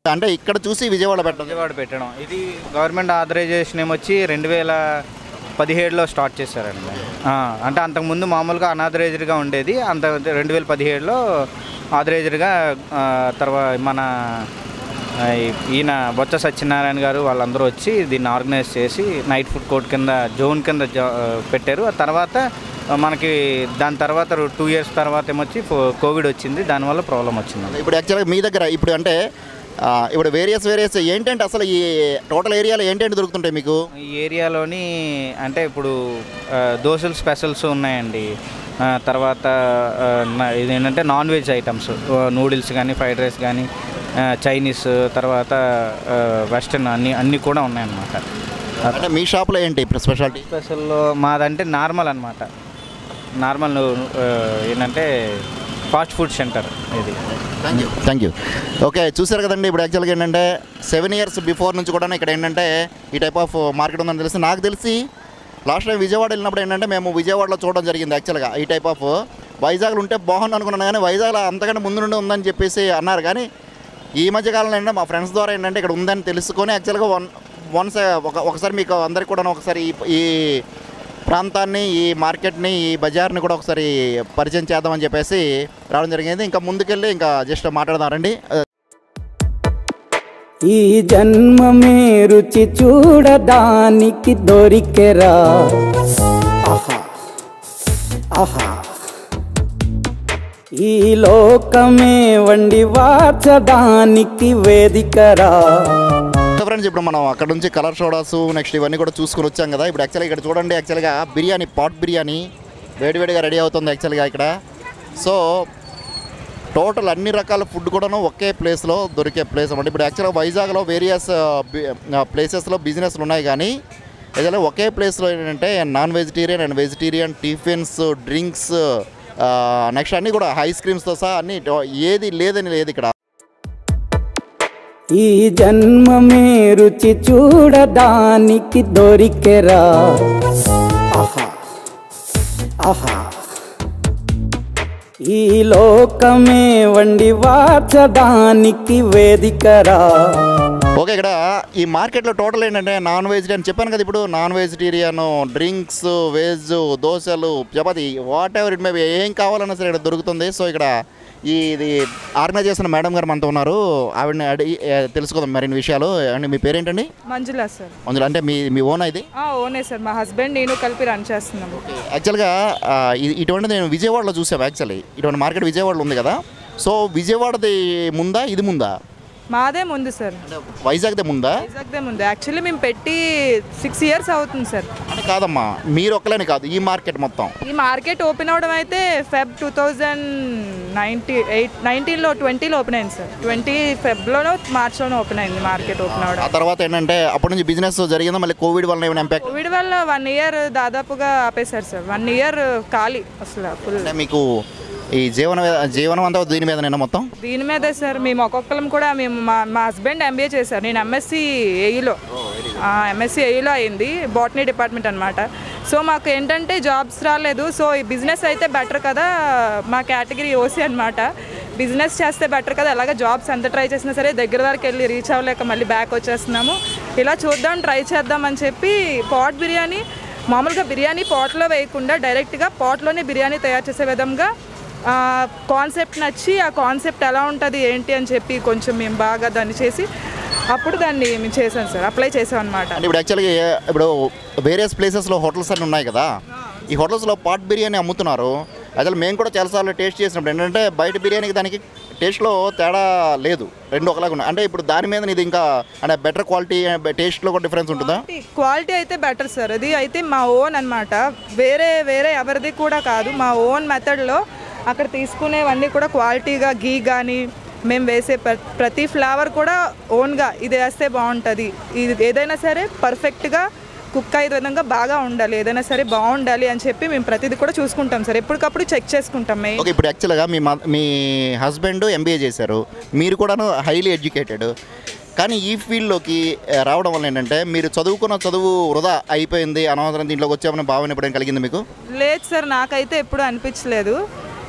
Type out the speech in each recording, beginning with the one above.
అంటే ఇక్కడ చూసి విజయవాడ పెట్టడం విజయవాడ పెట్టడం ఇది గవర్నమెంట్ ఆథరైజేషన్ ఏమొచ్చి రెండు వేల పదిహేడులో స్టార్ట్ చేశారండి ఆ, అంటే అంతకుముందు మామూలుగా అనాథరైజ్డ్గా ఉండేది అంత రెండు వేల పదిహేడులో ఆథరైజ్డ్గా తర్వాత మన ఆ, ఈ- ఈయన బొత్స సత్యనారాయణ గారు వాళ్ళందరూ వచ్చి దీన్ని ఆర్గనైజ్ చేసి నైట్ ఫుడ్ కోర్ట్ కింద జోన్ కింద జా- పెట్టారు ఆ తర్వాత మనకి దాని తర్వాత టూ ఇయర్స్ తర్వాత ఏమొచ్చి కోవిడ్ వచ్చింది దానివల్ల ప్రాబ్లం వచ్చింది ఇప్పుడు యాక్చువల్గా మీ దగ్గర ఇప్పుడు అంటే ఆ, ఇప్పుడు వేరియస్ వేరియస్ ఏంటంటే అసలు ఈ టోటల్ ఏరియాలో ఏంటంటే దొరుకుతుంటాయి మీకు ఈ ఏరియాలోని అంటే ఇప్పుడు ఆ, దోశలు స్పెషల్స్ ఉన్నాయండి ఆ, తర్వాత ఆ, నా- ఇదేంటంటే నాన్ వెజ్ ఐటమ్స్ నూడిల్స్ కానీ ఫ్రైడ్ రైస్ కానీ ఆ, చైనీస్ తర్వాత ఆ, వెస్టర్న్ అన్ని అన్నీ కూడా ఉన్నాయన్నమాట అంటే మీ షాప్లో ఏంటి ఇప్పుడు స్పెషాలిటీ స్పెషల్లో మాదంటే నార్మల్ అనమాట నార్మల్ ఆ, ఏంటంటే ఫాస్ట్ ఫుడ్ సెంటర్ ఇది thank you thank you okay చూసారు కదండి ఇప్పుడు యాక్చువల్గా ఏంటంటే సెవెన్ ఇయర్స్ బిఫోర్ నుంచి కూడా ఇక్కడ ఏంటంటే ఈ టైప్ ఆఫ్ మార్కెట్ ఉందని తెలిసి నాకు తెలిసి లాస్ట్ టైం విజయవాడ వెళ్ళినప్పుడు ఏంటంటే మేము విజయవాడలో చూడడం జరిగింది యాక్చువల్గా ఈ టైప్ ఆఫ్ వైజాగ్లో ఉంటే బాగుంది అనుకున్నాను కానీ వైజాగ్లో అంతకంటే ముందు నుండి ఉందని చెప్పేసి అన్నారు కానీ ఈ మధ్య కాలంలో ఏంటంటే మా ఫ్రెండ్స్ ద్వారా ఏంటంటే ఇక్కడ ఉందని తెలుసుకొని యాక్చువల్గా వన్ వన్స్ ఒక ఒకసారి మీకు అందరికి కూడా ఒకసారి ఈ ఈ ప్రాంతాన్ని ఈ మార్కెట్ని ఈ బజార్ని కూడా ఒకసారి పరిచయం చేద్దామని చెప్పేసి రావడం జరిగింది ఇంకా ముందుకెళ్ళి ఇంకా జస్ట్ మాట్లాడదాం రండి ఈ జన్మమే రుచి చూడడానికి దొరికెరా ఆహా ఆహా ఈ లోకమే వండి వాచడానికి వేదికరా సో ఫ్రెండ్స్ ఇప్పుడు మనం అక్కడ నుంచి కలర్ సోడాస్ నెక్స్ట్ ఇవన్నీ కూడా చూసుకొని వచ్చాం కదా ఇప్పుడు యాక్చువల్గా ఇక్కడ చూడండి యాక్చువల్గా బిర్యానీ పాట్ బిర్యానీ వేడివేడిగా రెడీ అవుతుంది యాక్చువల్గా ఇక్కడ సో టోటల్ అన్ని రకాల ఫుడ్ కూడాను ఒకే ప్లేస్లో దొరికే ప్లేస్ అన్నమాట ఇప్పుడు యాక్చువల్గా వైజాగ్లో వేరియస్ ప్లేసెస్లో బిజినెస్లు ఉన్నాయి కానీ ఏదైనా ఒకే ప్లేస్లో ఏంటంటే non vegetarian and vegetarian tiffins drinks next అన్నీ కూడా ఐస్ క్రీమ్స్తో సహా అన్ని ఏది లేదని లేదు ఇక్కడ ఈ జన్మమే రుచి చూడడానికి దొరికెరా ఆహా ఆహా ఈ లోకమే వండి వాచడానికి వేదికరా ఓకే ఇక్కడ ఈ మార్కెట్లో టోటల్ ఏంటంటే నాన్ వెజిటేరియన్ చెప్పాను కదా ఇప్పుడు నాన్ వెజిటేరియన్ డ్రింక్స్ వెజ్ దోశలు chapati whatever it may ఏం కావాలన్నా సరే ఇక్కడ దొరుకుతుంది సో ఇక్కడ ఈ ఇది ఆర్గనైజ్ చేసిన మేడం గారు మనతో ఉన్నారు ఆవిడని అడిగి ఏ, తెలుసుకుందాం మరిన్ని విషయాలు అండి మీ పేరేంటండి మంజులా సార్ అందులో అంటే మీ మీ ఓనా ఇది ఆ, ఓనే సార్ మా హస్బెండ్ నేను కలిపి రన్ చేస్తున్నాము యాక్చువల్గా ఆ, ఇది- ఇటువంటిది నేను విజయవాడలో చూసాను యాక్చువల్లీ ఇటువంటి మార్కెట్ విజయవాడలో ఉంది కదా సో విజయవాడది ముందా ఇది ముందా మాదే ముందు సార్ వైజాగ్దే ముందా వైజాగ్దే ముందు యాక్చువల్లీ మేము పెట్టి సిక్స్ ఇయర్స్ అవుతుంది సార్ అని కాదమ్మా మీరు ఒక్కలేని కాదు ఈ మార్కెట్ మొత్తం ఈ మార్కెట్ ఓపెన్ అవడం అయితే Feb two thousand ninety eight నైన్టీన్లో ట్వంటీలో ఓపెన్ అయింది సార్ ట్వంటీ ఫెబ్లోనో మార్చ్లోనో ఓపెన్ అయింది మార్కెట్ ఓపెన్ ఆ అవడం తర్వాత ఏంటంటే అప్పటి నుంచి బిజినెస్ జరిగిందా మళ్ళీ కోవిడ్ వల్ల ఏమైనా ఇంపాక్ట్ కోవిడ్ వల్ల వన్ ఇయర్ దాదాపుగా ఆపేశారు సార్ వన్ ఇయర్ ఖాళీ అసలు ఫుల్ అంటే మీకు ఈ జీవన జీవనం అంతా దీని మీద నేను మొత్తం దీని మీదే సార్ మేము ఒక్కొక్కరం కూడా మేము మా మా హస్బెండ్ ఎంబీఏ చేశారు నేను ఎంఎస్సి ఏఈలో ఎంఎస్సి ఏఈలో అయింది బాటనీ డిపార్ట్మెంట్ అనమాట సో మాకు ఏంటంటే జాబ్స్ రాలేదు సో ఈ బిజినెస్ అయితే బెటర్ కదా మా కేటగిరీ ఓసీ అనమాట బిజినెస్ చేస్తే బెటర్ కదా అలాగే జాబ్స్ ఎంత ట్రై చేసినా సరే దగ్గర వరకు వెళ్ళి రీచ్ అవ్వలేక మళ్ళీ బ్యాక్ వచ్చేస్తున్నాము ఇలా చూద్దాం ట్రై చేద్దాం అని చెప్పి పాట్ బిర్యానీ మామూలుగా బిర్యానీ పాట్లో వేయకుండా డైరెక్ట్గా పాట్లోనే బిర్యానీ తయారు చేసే విధంగా కాన్సెప్ట్ నచ్చి ఆ కాన్సెప్ట్ ఎలా ఉంటుంది ఏంటి అని చెప్పి కొంచెం మేము బాగా దాన్ని చేసి అప్పుడు దాన్ని మేము చేసాం సార్ అప్లై చేసాం అనమాట అంటే ఇప్పుడు యాక్చువల్గా ఏ- ఇప్పుడు వేరియస్ ప్లేసెస్లో హోటల్స్ అన్నీ ఉన్నాయి కదా ఈ హోటల్స్లో పాట్ బిర్యానీ అమ్ముతున్నారు అసలు మేము కూడా చాలాసార్లు టేస్ట్ చేసినప్పుడు ఏంటంటే బయట బిర్యానీకి దానికి టేస్ట్లో తేడా లేదు రెండు ఒకలాగా ఉన్నాయి అంటే ఇప్పుడు దాని మీద ఇది ఇంకా అంటే బెటర్ క్వాలిటీ టేస్ట్లో కూడా డిఫరెన్స్ ఉంటుందా క్వాలిటీ అయితే బెటర్ సార్ అది అయితే మా ఓన్ అన్నమాట వేరే వేరే ఎవరిది కూడా కాదు మా ఓన్ మెథడ్లో అక్కడ తీసుకునేవన్నీ కూడా క్వాలిటీగా గీ కానీ మేము వేసే ప్ర- ప్రతి ఫ్లేవర్ కూడా ఓన్గా ఇది వేస్తే బాగుంటుంది ఇది ఏదైనా సరే పర్ఫెక్ట్గా కుక్ అయ్యే విధంగా బాగా ఉండాలి ఏదైనా సరే బాగుండాలి అని చెప్పి మేము ప్రతిదీ కూడా చూసుకుంటాం సార్ ఎప్పటికప్పుడు చెక్ చేసుకుంటాం మేము ఓకే ఇప్పుడు యాక్చువల్గా మీ మ- మీ హస్బెండ్ ఎంబీఏ చేశారు మీరు కూడాను హైలీ ఎడ్యుకేటెడ్ కానీ ఈ ఫీల్డ్లోకి ఆ, రావడం వల్ల ఏంటంటే మీరు చదువుకున్న చదువు వృధా అయిపోయింది అనవసరం దీంట్లోకి వచ్చామని భావన ఎప్పుడైనా కలిగింది మీకు లేదు సార్ నాకైతే ఎప్పుడు అనిపించలేదు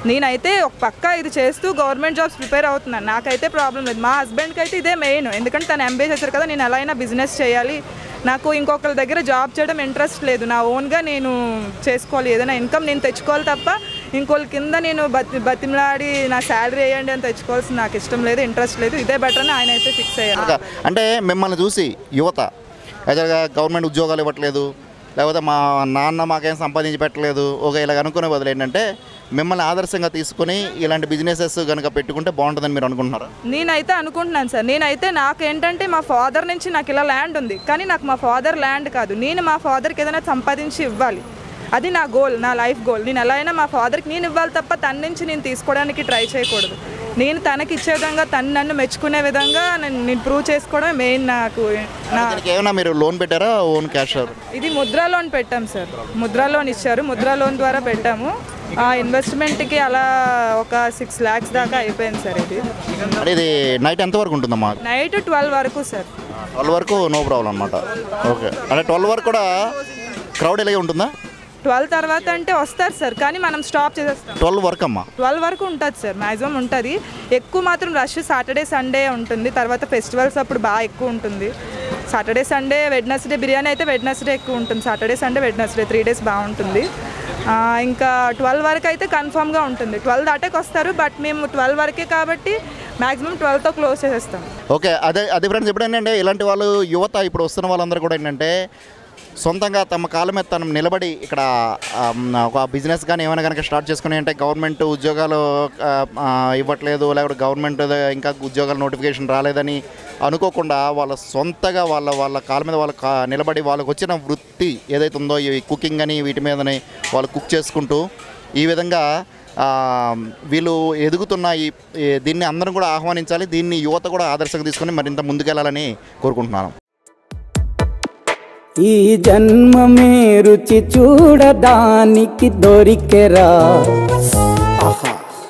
నేనైతే ఒక పక్క ఇది చేస్తూ గవర్నమెంట్ జాబ్స్ ప్రిపేర్ అవుతున్నాను నాకైతే ప్రాబ్లం లేదు మా హస్బెండ్కి అయితే ఇదే మెయిన్ ఎందుకంటే తను ఎంబీఏ చేశారు కదా నేను ఎలా అయినా బిజినెస్ చేయాలి నాకు ఇంకొకరి దగ్గర జాబ్ చేయడం ఇంట్రెస్ట్ లేదు నా ఓన్గా నేను చేసుకోవాలి ఏదైనా ఇన్కమ్ నేను తెచ్చుకోవాలి తప్ప ఇంకోళ్ళ కింద నేను బతి బతిమలాడి నా శాలరీ వేయండి అని తెచ్చుకోవాల్సిన నాకు ఇష్టం లేదు ఇంట్రెస్ట్ లేదు ఇదే బెటర్ అని ఆయన అయితే ఫిక్స్ అయ్యారు ఇంకా అంటే మిమ్మల్ని చూసి యువత యాక్చువల్గా గవర్నమెంట్ ఉద్యోగాలు ఇవ్వట్లేదు లేకపోతే మా నాన్న మాకేం సంపాదించి పెట్టలేదు ఒక ఇలా అనుకునే బదులు ఏంటంటే మిమ్మల్ని ఆదర్శంగా తీసుకొని ఇలాంటి బిజినెసెస్ కనుక పెట్టుకుంటే బాగుంటుందని మీరు అనుకుంటున్నారా నేనైతే అనుకుంటున్నాను సార్ నేనైతే నాకు ఏంటంటే మా ఫాదర్ నుంచి నాకు ఇలా ల్యాండ్ ఉంది కానీ నాకు మా ఫాదర్ ల్యాండ్ కాదు నేను మా ఫాదర్కి ఏదైనా సంపాదించి ఇవ్వాలి అది నా గోల్ నా లైఫ్ గోల్ నేను ఎలా అయినా మా ఫాదర్కి నేను ఇవ్వాలి తప్ప తన నుంచి నేను తీసుకోవడానికి ట్రై చేయకూడదు నేను తనకి ఇచ్చే విధంగా తను నన్ను మెచ్చుకునే విధంగా నేను నేను ప్రూవ్ చేసుకోవడమే మెయిన్ నాకు నా దానికి ఏమైనా మీరు లోన్ పెట్టారా ఓన్ క్యాష్ ఇది ముద్రా లోన్ పెట్టాం సార్ ముద్రా లోన్ ఇచ్చారు ముద్రా లోన్ ద్వారా పెట్టాము ఆ ఇన్వెస్ట్మెంట్కి అలా ఒక సిక్స్ ల్యాక్స్ దాకా అయిపోయింది సార్ ఇది అంటే ఇది నైట్ ఎంత వరకు ఉంటుందమ్మా నైట్ ట్వెల్వ్ వరకు సార్ ట్వెల్వ్ వరకు నో ప్రాబ్లం అనమాట ఓకే అంటే ట్వెల్వ్ వరకు కూడా క్రౌడ్ ఇలాగే ఉంటుందా ట్వెల్వ్ తర్వాత అంటే వస్తారు సార్ కానీ మనం స్టాప్ చేసేస్తాం ట్వెల్వ్ వరకు అమ్మా ట్వెల్వ్ వరకు ఉంటుంది సార్ మ్యాక్సిమం ఉంటుంది ఎక్కువ మాత్రం రష్ సాటర్డే సండే ఉంటుంది తర్వాత ఫెస్టివల్స్ అప్పుడు బాగా ఎక్కువ ఉంటుంది సాటర్డే సండే వెడ్నెస్డే బిర్యానీ అయితే వెడ్నెస్డే ఎక్కువ ఉంటుంది Saturday Sunday Wednesday three days బాగుంటుంది ఆ, ఇంకా ట్వెల్వ్ వరకు అయితే కన్ఫామ్గా ఉంటుంది ట్వెల్వ్ దాటాకి వస్తారు బట్ మేము ట్వెల్వ్ వరకే కాబట్టి మ్యాక్సిమం ట్వెల్వ్తో క్లోజ్ చేసేస్తాం ఓకే అదే అదే ఫ్రెండ్స్ ఇప్పుడు ఏంటంటే ఇలాంటి వాళ్ళు యువత ఇప్పుడు వస్తున్న వాళ్ళందరూ కూడా ఏంటంటే సొంతంగా తమ కాళ్ళ మీద తను నిలబడి ఇక్కడ ఆమ్, ఒక బిజినెస్ కానీ ఏమైనా కనుక స్టార్ట్ చేసుకుని అంటే గవర్నమెంట్ ఉద్యోగాలు ఆ, ఆ, ఇవ్వట్లేదు లేకపోతే గవర్నమెంట్ ఇంకా ఉద్యోగాల నోటిఫికేషన్ రాలేదని అనుకోకుండా వాళ్ళ సొంతగా వాళ్ళ వాళ్ళ కాళ్ళ మీద వాళ్ళ కా- నిలబడి వాళ్ళకి వచ్చిన వృత్తి ఏదైతే ఉందో ఈ కుకింగ్ అని వీటి మీదని వాళ్ళు కుక్ చేసుకుంటూ ఈ విధంగా ఆ, వీళ్ళు ఎదుగుతున్న ఈ ఈ దీన్ని అందరం కూడా ఆహ్వానించాలి దీన్ని యువత కూడా ఆదర్శంగా తీసుకొని మరింత ముందుకెళ్ళాలని కోరుకుంటున్నాను ఈ జన్మమే రుచి చూడడానికి దొరికెరా ఆహా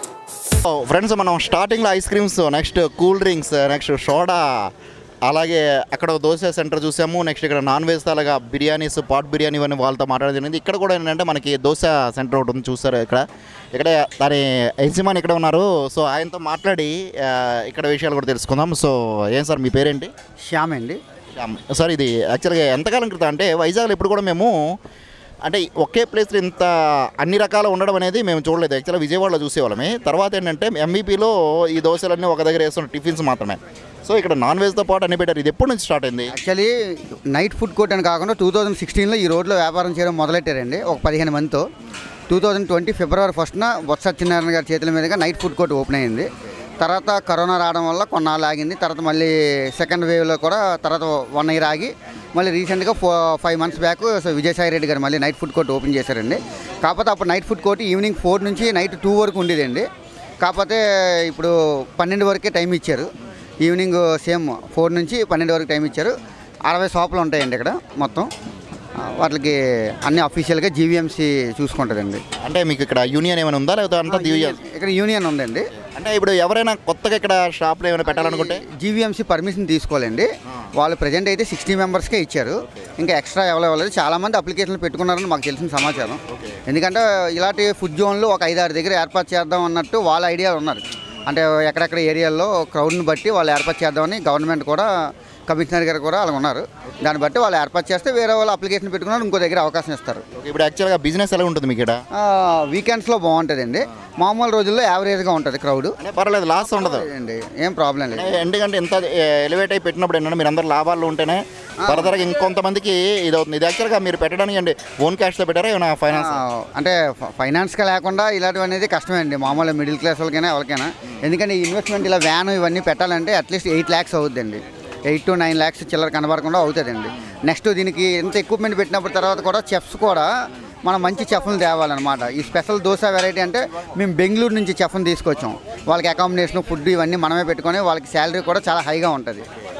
ఫ్రెండ్స్ మనం స్టార్టింగ్లో ice creams next cool drinks next soda అలాగే అక్కడ దోశ సెంటర్ చూసాము నెక్స్ట్ ఇక్కడ నాన్ వెజ్ అలాగా బిర్యానీస్ పాట్ బిర్యానీ ఇవన్నీ వాళ్ళతో మాట్లాడడం జరిగింది ఇక్కడ కూడా ఏంటంటే మనకి దోశ సెంటర్ ఒకటి ఉంది చూసారు ఇక్కడ ఇక్కడ దాని యజమాని ఇక్కడ ఉన్నారు సో ఆయనతో మాట్లాడి ఆ, ఇక్కడ విషయాలు కూడా తెలుసుకుందాం సో ఏం సార్ మీ పేరేంటి శ్యామ్ అండి శ్యామ్. సార్ ఇది యాక్చువల్గా ఎంతకాలం క్రితం అంటే వైజాగ్లో ఇప్పుడు కూడా మేము అంటే ఒకే ప్లేస్లో ఇంత అన్ని రకాల ఉండడం అనేది మేము చూడలేదు యాక్చువల్గా విజయవాడలో చూసేవాళ్ళమే తర్వాత ఏంటంటే ఎంఈపీలో ఈ దోశలన్నీ ఒక దగ్గర వేస్తున్న టిఫిన్స్ మాత్రమే సో ఇక్కడ నాన్ వెజ్తో పాటు అన్ని పెట్టారు ఇది ఎప్పటి నుంచి స్టార్ట్ అయింది యాక్చువల్లీ నైట్ ఫుడ్ కోర్ట్ అని కాకుండా టూ థౌజండ్ సిక్స్టీన్లో ఈ రోడ్లో వ్యాపారం చేయడం మొదలెట్టారండి ఒక పదిహేను మందితో టూ థౌజండ్ ట్వంటీ ఫిబ్రవరి ఫస్ట్న బొత్స సత్యనారాయణ గారి చేతుల మీదుగా నైట్ ఫుడ్ కోర్ట్ ఓపెన్ అయింది తర్వాత కరోనా రావడం వల్ల కొన్నాళ్ళు ఆగింది తర్వాత మళ్ళీ సెకండ్ వేవ్లో కూడా తర్వాత వన్ ఇయర్ ఆగి మళ్ళీ రీసెంట్గా ఫో five months back so Vijayasai Reddy గారు మళ్ళీ నైట్ ఫుడ్ కోర్ట్ ఓపెన్ చేశారండి కాకపోతే అప్పుడు night food court evening four నుంచి నైట్ టూ వరకు ఉండేదండి కాకపోతే ఇప్పుడు పన్నెండు వరకే టైం ఇచ్చారు ఈవినింగ్ సేమ్ ఫోర్ నుంచి పన్నెండు వరకు టైం ఇచ్చారు అరవై షాపులు ఉంటాయండి ఇక్కడ మొత్తం ఆ, వాటికి అన్ని అఫీషియల్గా జీవీఎంసీ చూసుకుంటుందండి అంటే మీకు ఇక్కడ యూనియన్ ఏమైనా ఉందా లేకపోతే అంతా దివ్య ఇక్కడ యూనియన్ ఉందండి అంటే ఇప్పుడు ఎవరైనా కొత్తగా ఇక్కడ షాప్లో ఏమైనా పెట్టాలనుకుంటే జీవీఎంసీ పర్మిషన్ తీసుకోవాలండి వాళ్ళు ప్రజెంట్ అయితే సిక్స్టీ మెంబర్స్కే ఇచ్చారు ఇంకా ఎక్స్ట్రా ఎవరు ఇవ్వలేదు చాలామంది అప్లికేషన్లు పెట్టుకున్నారని మాకు తెలిసిన సమాచారం ఎందుకంటే ఇలాంటి ఫుడ్ జోన్లు ఒక ఐదారు దగ్గర ఏర్పాటు చేద్దాం అన్నట్టు వాళ్ళ ఐడియా ఉన్నారు అంటే ఎక్కడెక్కడ ఏరియాల్లో క్రౌడ్ని బట్టి వాళ్ళు ఏర్పాటు చేద్దామని గవర్నమెంట్ కూడా కమిషనర్ గారు కూడా అలా ఉన్నారు దాన్ని బట్టి వాళ్ళు ఏర్పాటు చేస్తే వేరే వాళ్ళు అప్లికేషన్ పెట్టుకున్నారు ఇంకో దగ్గర అవకాశం ఇస్తారు ఇప్పుడు యాక్చువల్గా బిజినెస్ ఎలా ఉంటుంది మీకు ఇక్కడ వీకెండ్స్లో బాగుంటుందండి మామూలు రోజుల్లో యావరేజ్గా ఉంటుంది క్రౌడ్ అంటే పర్వాలేదు లాస్ ఉండదు అండి ఏం ప్రాబ్లం లేదు అంటే ఎందుకంటే ఇంత ఎలివేట్ అయి పెట్టినప్పుడు ఏంటంటే మీరు అందరు లాభాల్లో ఉంటేనే ఫర్దర్గా ఇంకొంతమందికి ఇది అవుతుంది ఇది యాక్చువల్గా మీరు పెట్టడానికి అండి ఓన్ క్యాష్తో పెట్టారా ఏమైనా ఫైనాన్స్ ఆ, అంటే ఫ- ఫైనాన్స్గా లేకుండా ఇలాంటివి అనేది కష్టమే అండి మామూలు మిడిల్ క్లాస్ వాళ్ళకైనా ఎవరికైనా ఎందుకంటే ఈ ఇన్వెస్ట్మెంట్ ఇలా వ్యాన్ ఇవన్నీ పెట్టాలంటే అట్లీస్ట్ ఎయిట్ ల్యాక్స్ అవుద్దండి ఎయిట్ టు నైన్ ల్యాక్స్ చిల్లర కనబడకుండా అవుతుందండి నెక్స్ట్ దీనికి ఇంత ఎక్విప్మెంట్ పెట్టినప్పుడు తర్వాత కూడా చెఫ్స్ కూడా మనం మంచి చెఫ్ని తేవాలన్నమాట ఈ స్పెషల్ దోశ వెరైటీ అంటే మేము బెంగళూరు నుంచి చెఫ్ని తీసుకొచ్చాం వాళ్ళకి అకామిడేషన్ ఫుడ్ ఇవన్నీ మనమే పెట్టుకొని వాళ్ళకి శాలరీ కూడా చాలా హైగా ఉంటుంది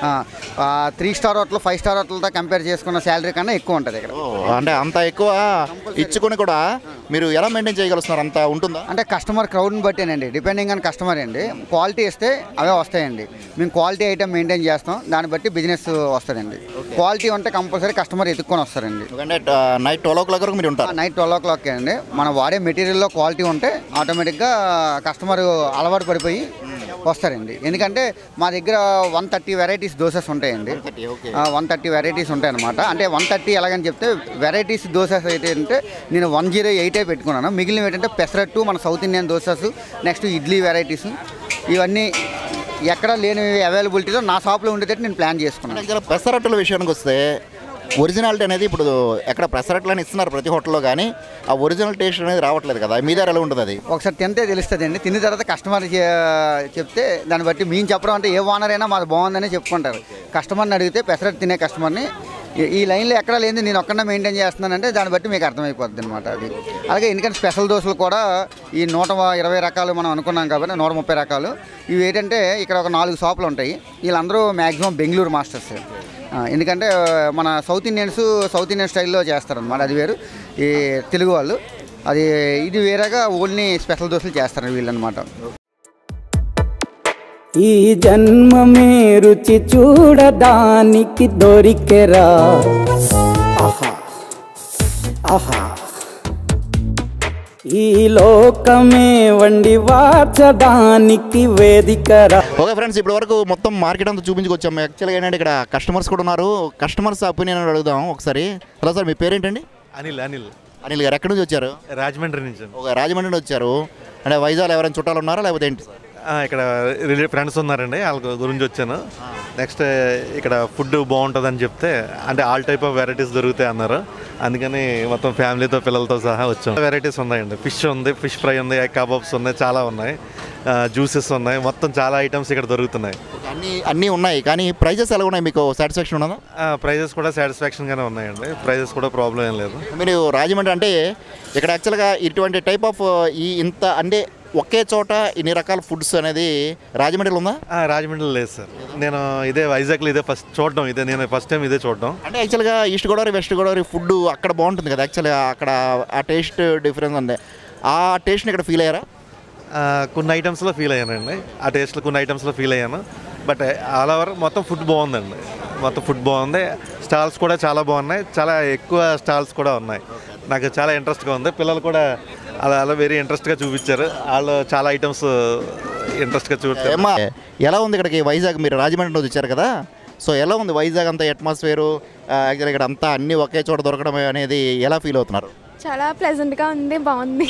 three star hotel five star హోటల్తో కంపేర్ చేసుకున్న శాలరీ కన్నా ఎక్కువ ఉంటుంది ఇక్కడ ఓ, అంటే అంత ఎక్కువ ఇచ్చుకొని కూడా మీరు ఎలా మెయింటైన్ చేయగలుగుతున్నారు అంత ఉంటుందా అంటే కస్టమర్ క్రౌడ్ని బట్టేనండి డిపెండింగ్ ఆన్ కస్టమర్ అండి క్వాలిటీ ఇస్తే అవే వస్తాయండి మేము క్వాలిటీ ఐటమ్ మెయింటైన్ చేస్తాం దాన్ని బట్టి బిజినెస్ వస్తుందండి క్వాలిటీ ఉంటే కంపల్సరీ కస్టమర్ ఎత్తుక్కొని వస్తారండి ఎందుకంటే నైట్ ట్వెల్వ్ ఓ క్లాక్ వరకు మీరు ఉంటారు నైట్ ట్వెల్వ్ ఓ క్లాక్ అండి మనం వాడే మెటీరియల్లో క్వాలిటీ ఉంటే ఆటోమేటిక్గా కస్టమర్ అలవాటు పడిపోయి వస్తారండి ఎందుకంటే మా దగ్గర వన్ థర్టీ వెరైటీస్ దోసెస్ ఉంటాయండి ఓకే వన్ థర్టీ వెరైటీస్ ఉంటాయి అనమాట అంటే వన్ థర్టీ ఎలాగని చెప్తే వెరైటీస్ దోసెస్ అయితే అంటే నేను వన్ జీరో ఎయిటే పెట్టుకున్నాను మిగిలినవి ఏంటంటే పెసరట్టు మన south Indian dosas next idli varieties ఇవన్నీ ఎక్కడ లేని అవైలబిలిటీలో నా షాప్లో ఉండేటట్టు నేను ప్లాన్ చేసుకున్నాను యాక్చువల్గా పెసరట్టుల విషయానికి వస్తే ఒరిజినాలిటీ అనేది ఇప్పుడు ఎక్కడ పెసరట్లని ఇస్తున్నారు ప్రతి హోటల్లో కానీ ఆ ఒరిజినల్ టేస్ట్ అనేది రావట్లేదు కదా మీ దగ్గర ఎలా ఉంటుంది అది ఒకసారి తింటే తెలుస్తుంది అండి తిన్న తర్వాత కస్టమర్ చెప్తే దాన్ని బట్టి మేము చెప్పడం అంటే ఏ ఓనర్ అయినా మాది బాగుందని చెప్పుకుంటారు కస్టమర్ని అడిగితే పెసరట్టు తినే కస్టమర్ని ఈ- ఈ లైన్లో ఎక్కడ లేని నేను ఒక్కడే మెయింటైన్ చేస్తున్నానంటే దాన్ని బట్టి మీకు అర్థమైపోద్ది అనమాట అది అలాగే ఎందుకంటే స్పెషల్ దోశలు కూడా ఈ నూట ఇరవై రకాలు మనం అనుకున్నాం కాబట్టి నూట ముప్పై రకాలు ఇవి ఏంటంటే ఇక్కడ ఒక నాలుగు షాపులు ఉంటాయి వీళ్ళందరూ మ్యాక్సిమం బెంగళూరు మాస్టర్స్ ఆ, ఎందుకంటే మన సౌత్ ఇండియన్స్ సౌత్ ఇండియన్ స్టైల్లో చేస్తారనమాట అది వేరు ఈ తెలుగు వాళ్ళు అది ఇది వేరేగా ఓన్లీ స్పెషల్ దోశలు చేస్తారు వీళ్ళనమాట ఈ జన్మమే రుచి చూడడానికి దొరికెరా ఆహా ఆహా ఈ లోకమే వండి వాచడానికి వేదికరా ఓకే ఫ్రెండ్స్ ఇప్పటి వరకు మొత్తం మార్కెట్ అంతా చూపించుకొచ్చాము యాక్చువల్గా ఏంటంటే ఇక్కడ కస్టమర్స్ కూడా ఉన్నారు కస్టమర్స్ ఒపీనియన్ అడుగుదాం ఒకసారి హలో సార్ మీ పేరేంటండి అనిల్ అనిల్ అనిల్ గారు ఎక్కడి నుంచి వచ్చారు రాజమండ్రి నుంచి ఒక రాజమండ్రి నుంచి వచ్చారు అంటే వైజాగ్ ఎవరైనా చుట్టాలు ఉన్నారా లేకపోతే ఏంటి సార్ ఆ, ఇక్కడ రిలే ఫ్రెండ్స్ ఉన్నారండి వాళ్ళ గురించి వచ్చాను నెక్స్ట్ ఇక్కడ ఫుడ్ బాగుంటుందని చెప్తే అంటే ఆల్ టైప్ ఆఫ్ వెరైటీస్ దొరుకుతాయి అన్నారు అందుకని మొత్తం ఫ్యామిలీతో పిల్లలతో సహా వచ్చాం వెరైటీస్ ఉన్నాయండి ఫిష్ ఉంది ఫిష్ ఫ్రై ఉంది ఎగ్ కబాబ్స్ ఉన్నాయి చాలా ఉన్నాయి జ్యూసెస్ ఉన్నాయి మొత్తం చాలా ఐటమ్స్ ఇక్కడ దొరుకుతున్నాయి అన్నీ అన్నీ ఉన్నాయి కానీ ప్రైజెస్ ఎలా ఉన్నాయి మీకు సాటిస్ఫాక్షన్ ఉన్నదా ప్రైజెస్ కూడా సాటిస్ఫాక్షన్గానే ఉన్నాయండి ప్రైజెస్ కూడా ప్రాబ్లం ఏం లేదు మీరు రాజమండ్రి అంటే ఇక్కడ యాక్చువల్గా ఇటువంటి టైప్ ఆఫ్ ఈ ఇంత అంటే ఒకే చోట ఇన్ని రకాల ఫుడ్స్ అనేది రాజమండ్రిలో ఉందా ఆ, రాజమండ్రిలో లేదు సార్ నేను ఇదే వైజాగ్లో ఇదే ఫస్ట్ చూడడం ఇదే నేను ఫస్ట్ టైం ఇదే చూడడం అంటే యాక్చువల్గా east Godavari west Godavari food అక్కడ బాగుంటుంది కదా యాక్చువల్గా అక్కడ ఆ టేస్ట్ డిఫరెన్స్ ఉంది ఆ టేస్ట్ని ఇక్కడ ఫీల్ అయ్యారా ఆ, కొన్ని ఐటమ్స్లో ఫీల్ అయ్యానండి ఆ టేస్ట్లో కొన్ని ఐటమ్స్లో ఫీల్ అయ్యాను బట్ ఆల్ ఓవర్ మొత్తం ఫుడ్ బాగుందండి మొత్తం ఫుడ్ బాగుంది స్టాల్స్ కూడా చాలా బాగున్నాయి చాలా ఎక్కువ స్టాల్స్ కూడా ఉన్నాయి నాకు చాలా ఇంట్రెస్ట్గా ఉంది పిల్లలు కూడా అలా అలా వెరీ ఇంట్రెస్ట్గా చూపించారు వాళ్ళు చాలా ఐటమ్స్ ఇంట్రెస్ట్గా చూపించారు ఏమ్మా ఎలా ఉంది ఇక్కడికి వైజాగ్ మీరు రాజమండ్రి నుంచి వచ్చారు కదా సో ఎలా ఉంది వైజాగ్ అంతా అట్మాస్ఫియరు యాక్చువల్గా ఇక్కడ అంతా అన్నీ ఒకే చోట దొరకడం అనేది ఎలా ఫీల్ అవుతున్నారు చాలా ప్లెజెంట్గా ఉంది బాగుంది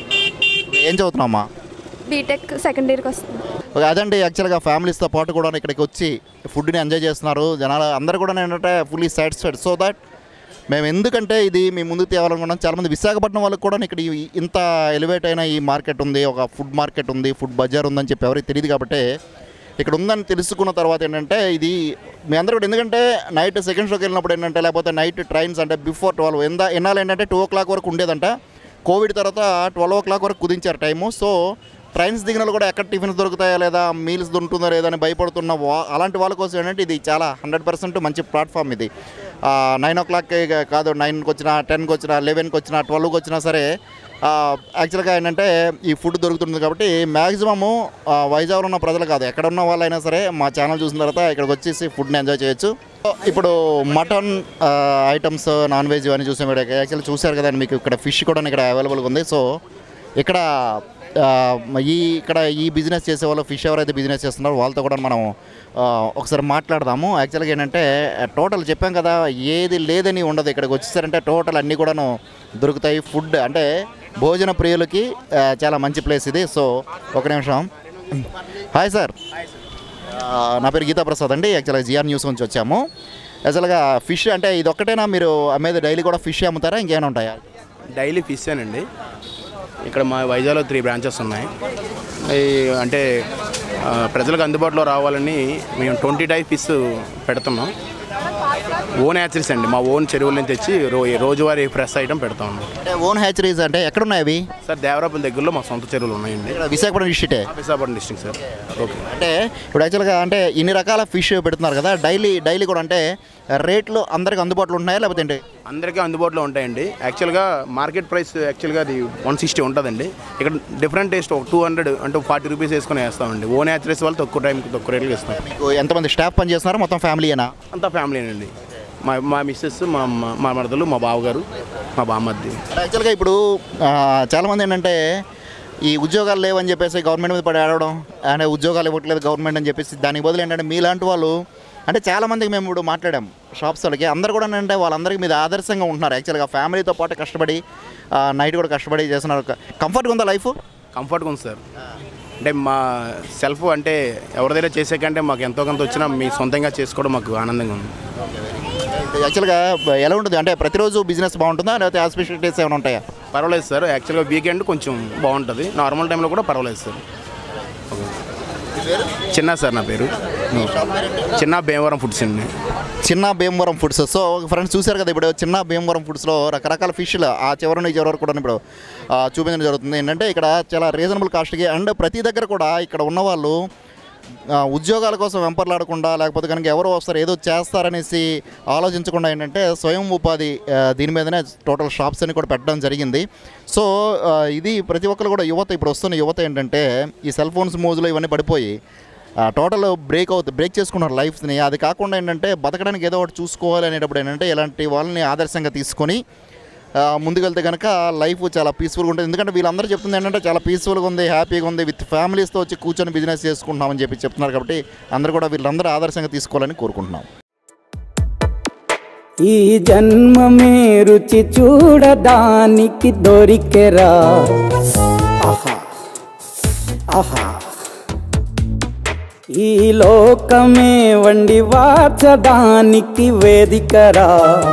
ఏం చదువుతున్నామ్మా బీటెక్ సెకండ్ ఇయర్కి వస్తుంది ఓకే, అదండి యాక్చువల్గా ఫ్యామిలీస్తో పాటు కూడా ఇక్కడికి వచ్చి ఫుడ్ని ఎంజాయ్ చేస్తున్నారు జనాలు అందరూ కూడా ఏంటంటే ఫుల్లీ సాటిస్ఫైడ్ సో దట్ మేము ఎందుకంటే ఇది మీ ముందుకు తేవాలనుకున్నాం చాలామంది విశాఖపట్నం వాళ్ళకి కూడా ఇక్కడ ఈ- ఇంత ఎలివేట్ అయిన ఈ మార్కెట్ ఉంది ఒక ఫుడ్ మార్కెట్ ఉంది ఫుడ్ బజార్ ఉందని చెప్పి ఎవరికి తెలియదు కాబట్టి ఇక్కడ ఉందని తెలుసుకున్న తర్వాత ఏంటంటే ఇది మీ అందరూ కూడా ఎందుకంటే నైట్ సెకండ్ షోకి వెళ్ళినప్పుడు ఏంటంటే లేకపోతే నైట్ ట్రైన్స్ అంటే బిఫోర్ ట్వెల్వ్ ఎంత ఎన్నాళ్ళు ఏంటంటే టూ ఓ క్లాక్ వరకు ఉండేదంట కోవిడ్ తర్వాత ట్వెల్వ్ ఓ క్లాక్ వరకు కుదించారు టైము సో ట్రైన్స్ దిగిన వాళ్ళు కూడా ఎక్కడ టిఫిన్స్ దొరుకుతాయా లేదా మీల్స్ దొరుకుతుందా లేదా అని భయపడుతున్న వా అలాంటి వాళ్ళ కోసం ఏంటంటే ఇది చాలా హండ్రెడ్ పర్సెంట్ మంచి ప్లాట్ఫామ్ ఇది నైన్ ఓ క్లాక్ కాదు నైన్కి వచ్చినా టెన్కి వచ్చినా లెవెన్కి వచ్చినా ట్వెల్వ్కి వచ్చినా సరే యాక్చువల్గా ఏంటంటే ఈ ఫుడ్ దొరుకుతుంది కాబట్టి మ్యాక్సిమము వైజాగ్లో ఉన్న ప్రజలు కాదు ఎక్కడ ఉన్న వాళ్ళైనా సరే మా ఛానల్ చూసిన తర్వాత ఇక్కడికి వచ్చేసి ఫుడ్ని ఎంజాయ్ చేయొచ్చు ఇప్పుడు మటన్ ఐటమ్స్ నాన్ వెజ్ అని చూసాం ఇక్కడ యాక్చువల్లీ చూసారు కదండి మీకు ఇక్కడ ఫిష్ కూడా ఇక్కడ అవైలబుల్గా ఉంది సో ఇక్కడ ఆ, ఈ ఇక్కడ ఈ బిజినెస్ చేసే వాళ్ళు ఫిష్ ఎవరైతే బిజినెస్ చేస్తున్నారో వాళ్ళతో కూడా మనం ఆ, ఒకసారి మాట్లాడదాము యాక్చువల్గా ఏంటంటే టోటల్ చెప్పాం కదా ఏది లేదని ఉండదు ఇక్కడికి వచ్చేసారంటే టోటల్ అన్నీ కూడాను దొరుకుతాయి ఫుడ్ అంటే భోజన ప్రియులకి ఆ, చాలా మంచి ప్లేస్ ఇది సో ఒక నిమిషం హాయ్ సార్ ఆ, నా పేరు గీతా ప్రసాద్ అండి యాక్చువల్గా జిఆర్ న్యూస్ నుంచి వచ్చాము యాక్చువల్గా ఫిష్ అంటే ఇది ఒక్కటేనా మీరు అమ్మేది డైలీ కూడా ఫిష్ అమ్ముతారా ఇంకేమైనా ఉంటాయా డైలీ ఫిష్ అండి ఇక్కడ మా వైజాగ్లో త్రీ బ్రాంచెస్ ఉన్నాయి ఈ అంటే ఆ, ప్రజలకు అందుబాటులో రావాలని మేము ట్వంటీ టైప్ ఫిష్ పెడుతున్నాం ఓన్ హ్యాచరీస్ అండి మా ఓన్ చెరువుల నుంచి తెచ్చి రో రోజువారీ ఫ్రెష్ ఐటమ్ పెడతామండి అంటే ఓన్ హ్యాచరీస్ అంటే ఎక్కడున్నాయి అవి సార్ దేవరాపల్లి దగ్గరలో మా సొంత చెరువులు ఉన్నాయండి ఇక్కడ విశాఖపట్నం డిస్ట్రిక్టే విశాఖపట్నం డిస్ట్రిక్ట్ సార్ ఓకే అంటే ఇప్పుడు యాక్చువల్గా అంటే ఇన్ని రకాల ఫిష్ పెడుతున్నారు కదా డైలీ డైలీ కూడా అంటే రేట్లు అందరికి అందుబాటులో ఉంటున్నాయా లేకపోతే ఏంటి అందరికీ అందుబాటులో ఉంటాయండి యాక్చువల్గా మార్కెట్ ప్రైస్ యాక్చువల్గా అది వన్ సిక్స్టీ ఉంటుందండి ఇక్కడ డిఫరెంట్ టేస్ట్ ఒక టూ హండ్రెడ్ అంటే ఫార్టీ రూపీస్ వేసుకొని వేస్తామండి ఓన్ హ్యాచరీస్ వాళ్ళు తక్కువ టైంకి తక్కువ రేట్కి ఇస్తాం మీకు ఎంతమంది స్టాఫ్ పని చేస్తున్నారో మొత్తం ఫ్యామిలీయేనా అంతా ఫ్యామిలీనండి మా మా మిస్సెస్ మా మా- మా మరదలు మా బావగారు మా బామ్మద్ది యాక్చువల్గా ఇప్పుడు ఆ, చాలామంది ఏంటంటే ఈ ఉద్యోగాలు లేవని చెప్పేసి గవర్నమెంట్ మీద పడి ఆడవడం అంటే ఉద్యోగాలు ఇవ్వట్లేదు గవర్నమెంట్ అని చెప్పేసి దానికి బదులు ఏంటంటే మీలాంటి వాళ్ళు అంటే చాలామందికి మేము ఇప్పుడు మాట్లాడాం షాప్స్ వాళ్ళకి అందరు కూడా ఏంటంటే వాళ్ళందరికీ మీద ఆదర్శంగా ఉంటున్నారు యాక్చువల్గా ఫ్యామిలీతో పాటు కష్టపడి నైట్ కూడా కష్టపడి చేస్తున్నారు కంఫర్ట్గా ఉందా లైఫ్ కంఫర్ట్గా ఉంది సార్ అంటే మా సెల్ఫ్ అంటే ఎవరిదైనా చేసే కంటే మాకు ఎంతో కొంత వచ్చినా మీ సొంతంగా చేసుకోవడం మాకు ఆనందంగా ఉంది యాక్చువల్గా ఎలా ఉంటుంది అంటే ప్రతిరోజు బిజినెస్ బాగుంటుందా లేకపోతే హాస్పిటాలిటీస్ ఏమైనా ఉంటాయా పర్వాలేదు సార్ యాక్చువల్గా వీకెండ్ కొంచెం బాగుంటుంది నార్మల్ టైంలో కూడా పర్వాలేదు సార్ ఓకే. చిన్న సార్ నా పేరు చిన్న భీమవరం ఫుడ్స్ అండి చిన్న భీమవరం ఫుడ్స్ సో ఫ్రెండ్స్ చూశారు కదా ఇప్పుడు చిన్న భీమవరం ఫుడ్స్లో రకరకాల ఫిష్లు ఆ చివరి నుంచి చివరి వరకు కూడా ఇప్పుడు ఆ, చూపించడం జరుగుతుంది ఏంటంటే ఇక్కడ చాలా రీజనబుల్ కాస్ట్కి అండ్ ప్రతి దగ్గర కూడా ఇక్కడ ఉన్నవాళ్ళు ఆ, ఉద్యోగాల కోసం వెంపర్లాడకుండా లేకపోతే కనుక ఎవరు వస్తారు ఏదో చేస్తారనేసి ఆలోచించకుండా ఏంటంటే స్వయం ఉపాధి ఆ, దీని మీదనే టోటల్ షాప్స్ అని కూడా పెట్టడం జరిగింది సో ఆ, ఇది ప్రతి ఒక్కరు కూడా యువత ఇప్పుడు వస్తున్న యువత ఏంటంటే ఈ సెల్ ఫోన్స్ మోజులో ఇవన్నీ పడిపోయి ఆ, టోటల్ బ్రేక్ అవుతుంది బ్రేక్ చేసుకున్నారు లైఫ్ని అది కాకుండా ఏంటంటే బతకడానికి ఏదో ఒకటి చూసుకోవాలి అనేటప్పుడు ఏంటంటే ఇలాంటి వాళ్ళని ఆదర్శంగా తీసుకొని ఆ, ముందుకెళ్తే కనుక లైఫ్ చాలా పీస్ఫుల్గా ఉంటుంది ఎందుకంటే వీళ్ళందరూ చెప్తుంది ఏంటంటే చాలా పీస్ఫుల్గా ఉంది హ్యాపీగా ఉంది విత్ ఫ్యామిలీస్తో వచ్చి కూర్చొని బిజినెస్ చేసుకుంటున్నామని చెప్పి చెప్తున్నారు కాబట్టి అందరూ కూడా వీళ్ళందరూ ఆదర్శంగా తీసుకోవాలని కోరుకుంటున్నాం ఈ జన్మమే రుచి చూడడానికి దొరికెరా ఆహా ఆహా ఈ లోకమే వండి వాచడానికి వేదికరా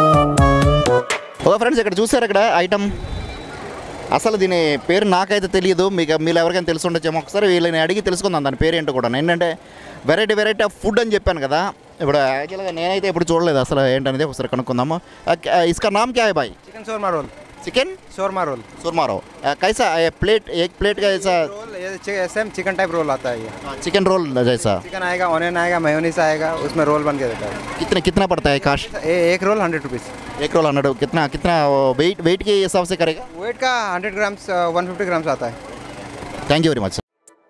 ఓ ఫ్రెండ్స్ ఇక్కడ చూసారు ఇక్కడ ఐటమ్ అసలు దీని పేరు నాకైతే తెలియదు మీకు మీరు ఎవరికైనా తెలిసి ఉండొచ్చేమో ఒకసారి వీళ్ళని అడిగి తెలుసుకుందాం దాని పేరు ఏంటో కూడా ఏంటంటే వెరైటీ వెరైటీ ఆఫ్ ఫుడ్ అని చెప్పాను కదా ఇప్పుడు యాక్చువల్గా నేనైతే ఇప్పుడు చూడలేదు అసలు ఏంటనేది ఒకసారి కనుక్కుందాము ఆ, క- ఇస్కా నామ్ క్యా హై భాయ్ chicken shawarma roll chicken shawarma roll सुरमा रो अ, कैसा ये प्लेट एक प्लेट का ऐसा रोल ये ची- सेम चिकन टाइप रोल आता है ये चिकन रोल जैसा चिकन आएगा ऑनियन आएगा मेयोनीस आएगा उसमें रोल बन के देता है कितने कितना पड़ता है कास्ट ए, एक रोल हंड्रेड रुपीज़ एक रोल हंड्रेड कितना कितना वेट वेट के हिसाब से करेगा वेट का hundred grams one fifty grams आता है थैंक यू वेरी मच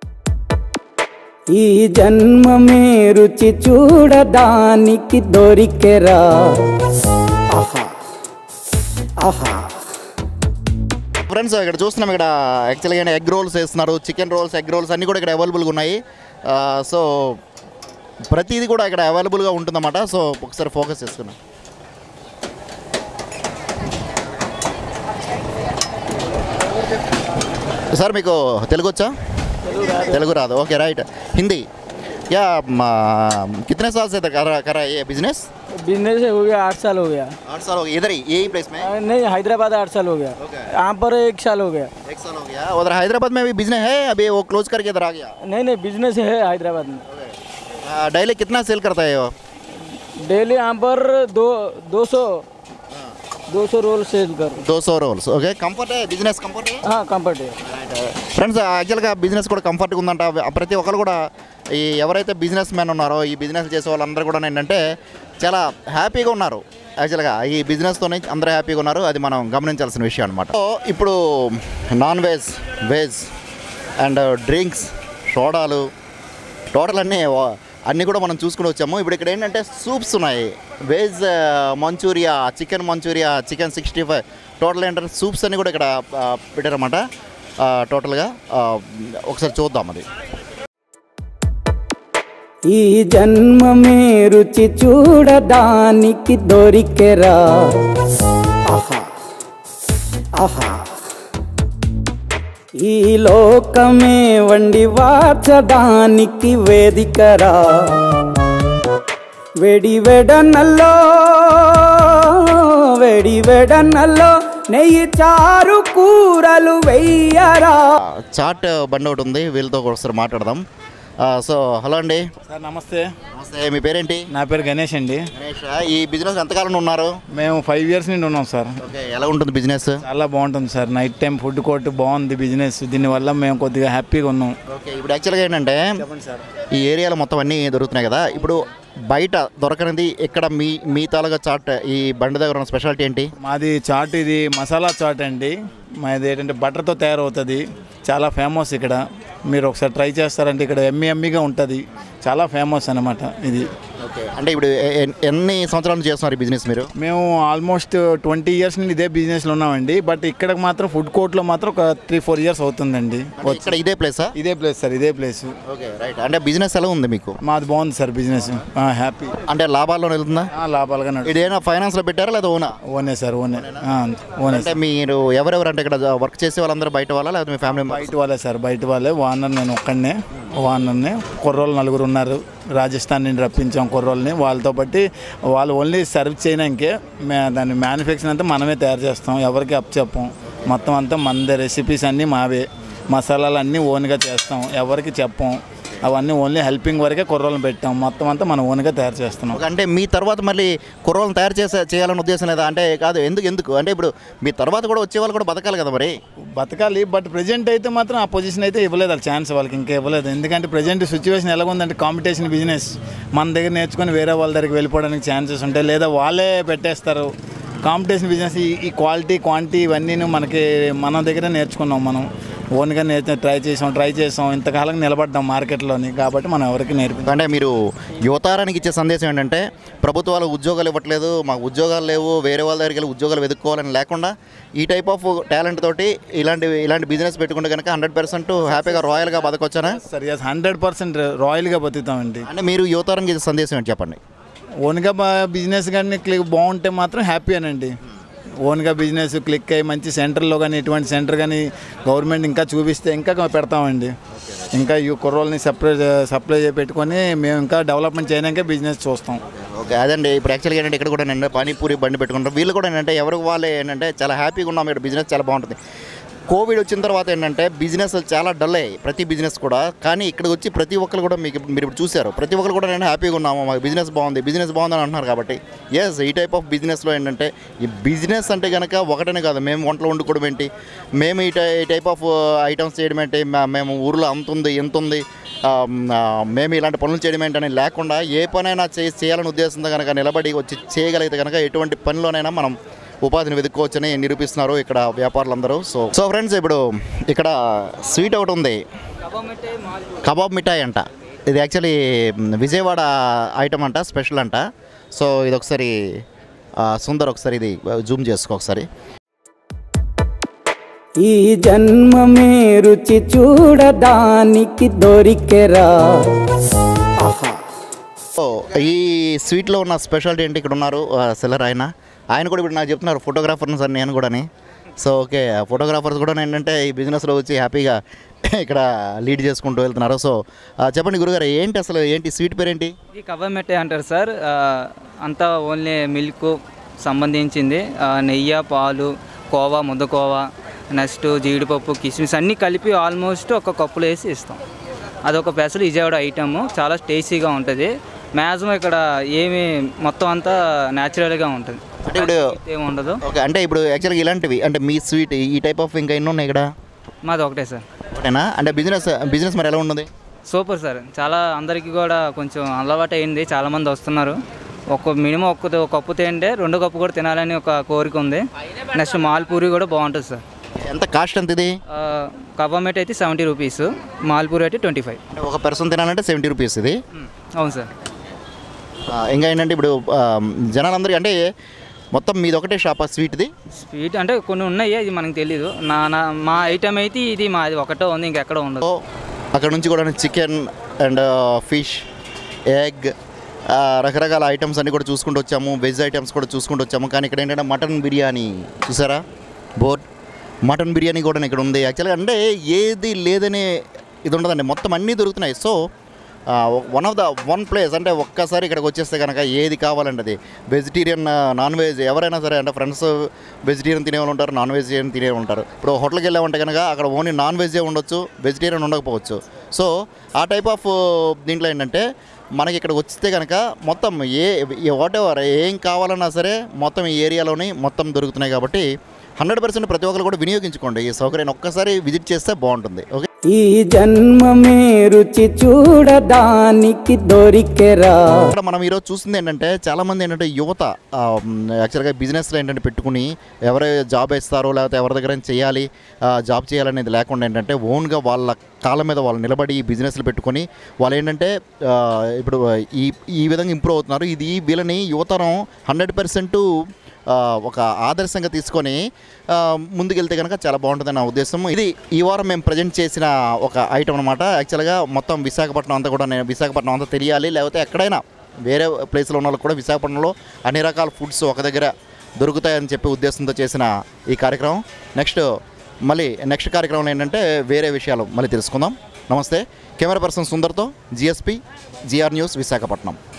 ఈ జన్మమే రుచి చూడడానికి దొరికెరా ఆహా ఆహా ఫ్రెండ్స్ ఇక్కడ చూస్తున్నాం ఇక్కడ యాక్చువల్గా ఎగ్ రోల్స్ వేస్తున్నారు చికెన్ రోల్స్ ఎగ్ రోల్స్ అన్నీ కూడా ఇక్కడ అవైలబుల్గా ఉన్నాయి ఆ, సో ప్రతిదీ కూడా ఇక్కడ అవైలబుల్గా ఉంటుందన్నమాట సో ఒకసారి ఫోకస్ చేసుకున్నాం సార్ మీకు తెలుగు వచ్చా తెలుగు రాదు ఓకే రైట్ హిందీ क्या म, कितने साल से कर रहा कर रहा है ये बिजनेस बिजनेस हो गया आठ साल हो गया आठ साल हो गए इधर ही यही प्लेस में अ, नहीं हैदराबाद आठ साल हो गया यहाँ पर एक साल हो गया एक साल हो गया उधर हैदराबाद में भी बिजनेस है अभी वो क्लोज करके इधर आ गया नहीं नहीं बिजनेस है हैदराबाद में डेली कितना सेल करता है वो डेली यहाँ पर दो दो सौ दो सौ रोल सेल कर दो सौ rolls okay comfort business comfort हाँ कंफर्ट है ఫ్రెండ్స్ యాక్చువల్గా బిజినెస్ కూడా కంఫర్ట్గా ఉందంట ప్రతి ఒక్కరు కూడా ఈ ఎవరైతే బిజినెస్ మ్యాన్ ఉన్నారో ఈ బిజినెస్ చేసే వాళ్ళందరూ కూడా ఏంటంటే చాలా హ్యాపీగా ఉన్నారు యాక్చువల్గా ఈ బిజినెస్తోనే అందరూ హ్యాపీగా ఉన్నారు అది మనం గమనించాల్సిన విషయం అనమాట సో ఇప్పుడు non veg veg and drinks సోడాలు టోటల్ అన్నీ వా- అన్నీ కూడా మనం చూసుకుని వచ్చాము ఇప్పుడు ఇక్కడ ఏంటంటే సూప్స్ ఉన్నాయి veg Manchuria chicken Manchuria chicken sixty five total ఏంటంటే సూప్స్ అన్నీ కూడా ఇక్కడ ఆ, పెట్టారన్నమాట ఆ, టోటల్గా ఆ, ఒకసారి చూద్దాం అది ఈ జన్మమే రుచి చూడడానికి దొరికెరా ఆహా ఆహా ఈ లోకమే వండి వాచడానికి వేదికరా వెడి వెడనల్లో వెడి వెడనల్లో నెయ్యి చారు కూరలు వెయ్యరా చాట్ బండి ఒకటి ఉంది వీళ్ళతో ఒకసారి మాట్లాడదాం ఆ, సో హలో అండి సార్ నమస్తే నమస్తే మీ పేరేంటి నా పేరు గణేష్ అండి గణేష్ ఈ బిజినెస్ ఎంతకాలం ఉన్నారు మేము ఫైవ్ ఇయర్స్ నుండి ఉన్నాం సార్ ఓకే ఎలా ఉంటుంది బిజినెస్ చాలా బాగుంటుంది sir night time food court బాగుంది బిజినెస్ దీనివల్ల మేము కొద్దిగా హ్యాపీగా ఉన్నాం ఓకే ఇప్పుడు యాక్చువల్గా ఏంటంటే ఈ ఏరియాలో మొత్తం అన్నీ దొరుకుతున్నాయి కదా ఇప్పుడు బయట దొరకనిది ఇక్కడ మీ మీ తాలూకా చాట్ ఈ బండి దగ్గర ఉన్న స్పెషాలిటీ ఏంటి మాది చాట్ ఇది మసాలా చాట్ అండి మాది ఏంటంటే బటర్తో తయారవుతుంది చాలా ఫేమస్ ఇక్కడ మీరు ఒకసారి ట్రై చేస్తారంటే ఇక్కడ ఎమ్మి ఎమ్మిగా ఉంటుంది చాలా ఫేమస్ అన్నమాట ఇది ఓకే అంటే ఇప్పుడు ఎ- ఎ- ఎన్ని సంవత్సరాల నుంచి చేస్తున్నారు ఈ బిజినెస్ మీరు మేము ఆల్మోస్ట్ ట్వంటీ ఇయర్స్ నుండి ఇదే బిజినెస్లో ఉన్నామండి బట్ ఇక్కడ మాత్రం ఫుడ్ కోర్ట్లో మాత్రం ఒక త్రీ ఫోర్ ఇయర్స్ అవుతుందండి ఇక్కడ ఇదే ప్లేసా ఇదే ప్లేస్ సార్ ఇదే ప్లేస్ ఓకే రైట్ అంటే బిజినెస్ ఎలా ఉంది మీకు మాది బాగుంది సార్ బిజినెస్ హ్యాపీ అంటే లాభాల్లో వెళ్తుందా లాభాలుగా నడుస్తుంది. ఇది ఏమైనా ఫైనాన్స్లో పెట్టారా లేదా ఓనా ఓనే సార్ ఓనే ఆ, ఓనే అంటే మీరు ఎవరెవరు అంటే ఇక్కడ వర్క్ చేసే వాళ్ళందరూ బయట వాళ్ళ లేదా మీ ఫ్యామిలీ బయట వాళ్ళే సార్ బయట వాళ్ళే వానర్ నేను ఒక్కడనే వానర్ని కుర్రోళ్ళు నలుగురు ఉన్నారు రాజస్థాన్ నుండి రప్పించాం కుర్రోళ్ళని వాళ్ళతో బట్టి వాళ్ళు ఓన్లీ సర్వ్ చేయడానికే మే దాన్ని మ్యానుఫ్యాక్చరింగ్ అంతా మనమే తయారు చేస్తాం ఎవరికి అప్ చెప్పం మొత్తం అంతా మనదే రెసిపీస్ అన్నీ మావే మసాలాలు అన్నీ ఓన్గా చేస్తాం ఎవరికి చెప్పం అవన్నీ ఓన్లీ హెల్పింగ్ వరకే కుర్రోళ్ళని పెట్టాం మొత్తం అంతా మనం ఓన్గా తయారు చేస్తున్నాం ఒక అంటే మీ తర్వాత మళ్ళీ కుర్రోళ్ళని తయారు చేసే చేయాలని ఉద్దేశం లేదా అంటే కాదు ఎందుకు ఎందుకు అంటే ఇప్పుడు మీ తర్వాత కూడా వచ్చే వాళ్ళు కూడా బతకాలి కదా మరి బతకాలి బట్ ప్రజెంట్ అయితే మాత్రం ఆ పొజిషన్ అయితే ఇవ్వలేదు ఆ ఛాన్స్ వాళ్ళకి ఇంకా ఇవ్వలేదు ఎందుకంటే ప్రజెంట్ సిచ్యువేషన్ ఎలా ఉందంటే కాంపిటీషన్ బిజినెస్ మన దగ్గర నేర్చుకొని వేరే వాళ్ళ దగ్గరికి వెళ్ళిపోవడానికి ఛాన్సెస్ ఉంటాయి లేదా వాళ్ళే పెట్టేస్తారు కాంపిటీషన్ బిజినెస్ ఈ ఈ క్వాలిటీ క్వాంటిటీ ఇవన్నీ మనకి మన దగ్గర నేర్చుకున్నాం మనం ఓన్గా నేర్చు ట్రై చేసాం ట్రై చేసాం ఇంతకాలం నిలబడ్డాం మార్కెట్లోని కాబట్టి మనం ఎవరికి నేర్పి అంటే మీరు యువతారానికి ఇచ్చే సందేశం ఏంటంటే ప్రభుత్వాలు ఉద్యోగాలు ఇవ్వట్లేదు మాకు ఉద్యోగాలు లేవు వేరే వాళ్ళ దగ్గరికి వెళ్ళి ఉద్యోగాలు వెతుక్కోవాలని లేకుండా ఈ టైప్ ఆఫ్ టాలెంట్ తోటి ఇలాంటి ఇలాంటి బిజినెస్ పెట్టుకుంటే కనుక హండ్రెడ్ పర్సెంట్ హ్యాపీగా రాయల్గా బతకొచ్చానా సరే హండ్రెడ్ పర్సెంట్ రాయల్గా బతుకుతామండి అంటే మీరు యువతారానికి ఇచ్చే సందేశం ఏంటి చెప్పండి ఓన్గా బిజినెస్ కానీ క్లిక్ బాగుంటే మాత్రం హ్యాపీ అనండి ఓన్గా బిజినెస్ క్లిక్ అయ్యి మంచి సెంటర్లో కానీ ఇటువంటి సెంటర్ కానీ గవర్నమెంట్ ఇంకా చూపిస్తే ఇంకా పెడతామండి ఇంకా ఈ కుర్రోల్ని సప్లై సప్లై చేసి పెట్టుకొని మేము ఇంకా డెవలప్మెంట్ చేయడానికే బిజినెస్ చూస్తాం ఓకే అదండి ఇప్పుడు యాక్చువల్గా ఏంటంటే ఇక్కడ కూడా ఏంటంటే పానీపూరి బండి పెట్టుకుంటారు వీళ్ళు కూడా ఏంటంటే ఎవరికి వాళ్ళే ఏంటంటే చాలా హ్యాపీగా ఉన్నాం ఇక్కడ బిజినెస్ చాలా బాగుంటుంది కోవిడ్ వచ్చిన తర్వాత ఏంటంటే బిజినెస్ చాలా డల్ అయ్యాయి ప్రతి బిజినెస్ కూడా కానీ ఇక్కడికి వచ్చి ప్రతి ఒక్కరు కూడా మీకు మీరు ఇప్పుడు చూశారు ప్రతి ఒక్కరు కూడా నేను హ్యాపీగా ఉన్నాము మాకు బిజినెస్ బాగుంది బిజినెస్ బాగుందని అంటున్నారు కాబట్టి ఎస్ ఈ టైప్ ఆఫ్ బిజినెస్లో ఏంటంటే ఈ బిజినెస్ అంటే కనుక ఒకటనే కాదు మేము వంటలు వండుకోవడం ఏంటి మేము ఈ టై ఈ టైప్ ఆఫ్ ఐటమ్స్ చేయడం ఏంటి మా- మేము ఊర్లో అంత ఉంది ఎంత ఉంది ఆ, ఆ, మేము ఇలాంటి పనులు చేయడం ఏంటని లేకుండా ఏ పనైనా చేసి చేయాలని ఉద్దేశంతో కనుక నిలబడి వచ్చి చేయగలిగితే కనుక ఎటువంటి పనిలోనైనా మనం ఉపాధిని వెతుక్కోవచ్చని నిరూపిస్తున్నారు ఇక్కడ వ్యాపారులందరూ సో సో ఫ్రెండ్స్ ఇప్పుడు ఇక్కడ స్వీట్ ఒకటి ఉంది కబాబ్ మిఠాయి అంట ఇది యాక్చువల్లీ విజయవాడ ఐటమ్ అంట స్పెషల్ అంట సో ఇది ఒకసారి ఆ, సుందర్ ఒకసారి ఇది జూమ్ చేసుకో ఒకసారి ఈ జన్మమే రుచి చూడడానికి దొరికెరా ఆహా సో ఈ స్వీట్లో ఉన్న స్పెషాలిటీ ఏంటి ఇక్కడ ఉన్నారు సెల్లర్ ఆయన ఆయన కూడా ఇప్పుడు నాకు చెప్తున్నారు ఫోటోగ్రాఫర్ని సార్ నేను కూడాని సో ఓకే ఫోటోగ్రాఫర్స్ కూడా ఏంటంటే ఈ బిజినెస్లో వచ్చి హ్యాపీగా ఇక్కడ లీడ్ చేసుకుంటూ వెళ్తున్నారు సో ఆ, చెప్పండి గురుగారు ఏంటి అసలు ఏంటి స్వీట్ పేరేంటి ఇది కవ్వ మిఠాయి అంటారు సార్ ఆ, అంతా ఓన్లీ మిల్క్ సంబంధించింది ఆ, నెయ్యి పాలు కోవా ముద్దకోవా నెక్స్ట్ జీడిపప్పు కిస్మిస్ అన్నీ కలిపి ఆల్మోస్ట్ ఒక కప్పులో వేసి ఇస్తాం అదొక స్పెషల్ విజయవాడ ఐటమ్ చాలా టేస్టీగా ఉంటుంది మ్యాక్సిమం ఇక్కడ ఏమి మొత్తం అంతా న్యాచురల్గా ఉంటుంది అంటే ఇప్పుడు ఏమి ఉండదు ఓకే అంటే ఇప్పుడు యాక్చువల్గా ఇలాంటివి అంటే మీ స్వీట్ ఈ టైప్ ఆఫ్ ఇంకా ఎన్ని ఉన్నాయి ఇక్కడ మాది ఒకటే సార్ ఒకటేనా అంటే బిజినెస్ బిజినెస్ మరి ఎలా ఉన్నది సూపర్ సార్ చాలా అందరికీ కూడా కొంచెం అలవాటు అయింది చాలామంది వస్తున్నారు ఒక మినిమం ఒక్క ఒక కప్పు తింటే రెండు కప్పు కూడా తినాలని ఒక కోరిక ఉంది నెక్స్ట్ మాల్పూరి కూడా బాగుంటుంది సార్ ఎంత కాస్ట్ ఎంత ఇది కబామేట్ అయితే సెవెంటీ రూపీస్ మాల్పూరి అయితే ట్వంటీ ఫైవ్ అంటే ఒక పర్సన్ తినాలంటే సెవెంటీ రూపీస్ ఇది అవును సార్ ఆ, ఇంకా ఏంటంటే ఇప్పుడు ఆ, జనాలందరూ అంటే మొత్తం మీది ఒకటే షాపా స్వీట్ది స్వీట్ అంటే కొన్ని ఉన్నాయి అది మనకు తెలీదు నా నా మా ఐటమ్ అయితే ఇది మాది ఒకటో ఉంది ఇంకెక్కడ ఉండదు అక్కడ నుంచి కూడా చికెన్ అండ్ ఫిష్ ఎగ్ రకరకాల ఐటమ్స్ అన్నీ కూడా చూసుకుంటూ వచ్చాము వెజ్ ఐటమ్స్ కూడా చూసుకుంటూ వచ్చాము కానీ ఇక్కడ ఏంటంటే మటన్ బిర్యానీ చూసారా బోర్డ్ మటన్ బిర్యానీ కూడా ఇక్కడ ఉంది యాక్చువల్గా అంటే ఏది లేదనే ఇది ఉండదండి మొత్తం అన్నీ దొరుకుతున్నాయి so one of the one place అంటే ఒక్కసారి ఇక్కడికి వచ్చేస్తే కనుక ఏది కావాలండి అది వెజిటేరియన్ నాన్ వెజ్ ఎవరైనా సరే అంటే ఫ్రెండ్స్ వెజిటేరియన్ తినేవాళ్ళు ఉంటారు నాన్ వెజిటేరియన్ తినేవాళ్ళు ఉంటారు ఇప్పుడు హోటల్కి వెళ్ళామంటే కనుక అక్కడ ఓన్లీ నాన్ వెజే ఉండొచ్చు వెజిటేరియన్ ఉండకపోవచ్చు సో ఆ టైప్ ఆఫ్ దీంట్లో ఏంటంటే మనకి ఇక్కడ వస్తే కనుక మొత్తం ఏ వాట్ ఎవర్ ఏం కావాలన్నా సరే మొత్తం ఈ ఏరియాలోని మొత్తం దొరుకుతున్నాయి కాబట్టి హండ్రెడ్ పర్సెంట్ ప్రతి ఒక్కరు కూడా వినియోగించుకోండి ఈ సౌకర్యాన్ని ఒక్కసారి విజిట్ చేస్తే బాగుంటుంది ఓకే ఈ జన్మమే రుచి చూడడానికి దొరికెరా ఇక్కడ మనం ఈరోజు చూస్తుంది ఏంటంటే చాలామంది ఏంటంటే యువత ఆ, మ్, యాక్చువల్గా బిజినెస్లో ఏంటంటే పెట్టుకుని ఎవరు జాబ్ వేస్తారో లేకపోతే ఎవరి దగ్గర చేయాలి ఆ, జాబ్ చేయాలనేది లేకుండా ఏంటంటే ఓన్గా వాళ్ళ కాళ్ళ మీద వాళ్ళు నిలబడి ఈ బిజినెస్లు పెట్టుకొని వాళ్ళు ఏంటంటే ఆ, ఇప్పుడు ఈ ఈ విధంగా ఇంప్రూవ్ అవుతున్నారు ఇది వీళ్ళని యువతరం హండ్రెడ్ పర్సెంట్ ఒక ఆదర్శంగా తీసుకొని ఆ, ముందుకెళ్తే కనుక చాలా బాగుంటుంది నా ఉద్దేశం ఇది ఈ వారం మేము ప్రజెంట్ చేసిన ఒక ఐటమ్ అనమాట యాక్చువల్గా మొత్తం విశాఖపట్నం అంతా కూడా నేను విశాఖపట్నం అంతా తెలియాలి లేకపోతే ఎక్కడైనా వేరే ప్లేస్లో ఉన్న వాళ్ళకి కూడా విశాఖపట్నంలో అన్ని రకాల ఫుడ్స్ ఒక దగ్గర దొరుకుతాయని చెప్పే ఉద్దేశంతో చేసిన ఈ కార్యక్రమం నెక్స్ట్ మళ్ళీ నెక్స్ట్ కార్యక్రమం ఏంటంటే వేరే విషయాలు మళ్ళీ తెలుసుకుందాం నమస్తే కెమెరా పర్సన్ సుందర్తో జిఎస్పి జిఆర్ న్యూస్ విశాఖపట్నం